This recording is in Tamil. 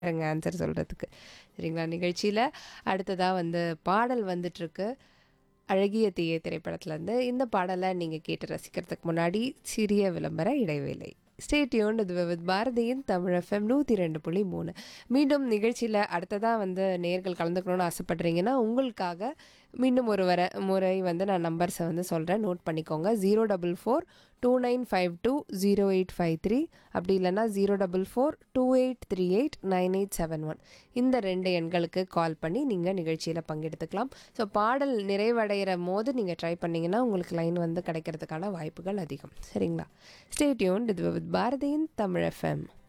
இருங்க ஆன்சர் சொல்கிறதுக்கு சரிங்களா நிகழ்ச்சியில் அடுத்ததாக வந்து பாடல் வந்துட்டுருக்கு அழகிய தீய திரைப்படத்துலேருந்து இந்த பாடலை நீங்கள் கேட்டு ரசிக்கிறதுக்கு முன்னாடி சிறிய விளம்பர இடைவேளை ஸ்டேட்யூன் இது வித் பாரதியின் தமிழ் எஃப்எம் நூற்றி ரெண்டு புள்ளி மூணு மீண்டும் நிகழ்ச்சியில் அடுத்ததாக வந்து நேர்கள் கலந்துக்கணும்னு ஆசைப்பட்றீங்கன்னா உங்களுக்காக மீண்டும் ஒரு வர முறை வந்து நான் நம்பர்ஸை வந்து சொல்கிறேன் நோட் பண்ணிக்கோங்க zero double four two nine five two zero eight five three அப்படி இல்லைன்னா zero double four two eight three eight nine eight seven one இந்த ரெண்டு எண்களுக்கு கால் பண்ணி நீங்கள் நிகழ்ச்சியில் பங்கெடுத்துக்கலாம் ஸோ பாடல் நிறைவடைகிற போது நீங்கள் ட்ரை பண்ணிங்கன்னா உங்களுக்கு லைன் வந்து கிடைக்கிறதுக்கான வாய்ப்புகள் அதிகம் சரிங்களா ஸ்டேட்யூன் இது வித் பாரதியின் தமிழ் எஃப்எம்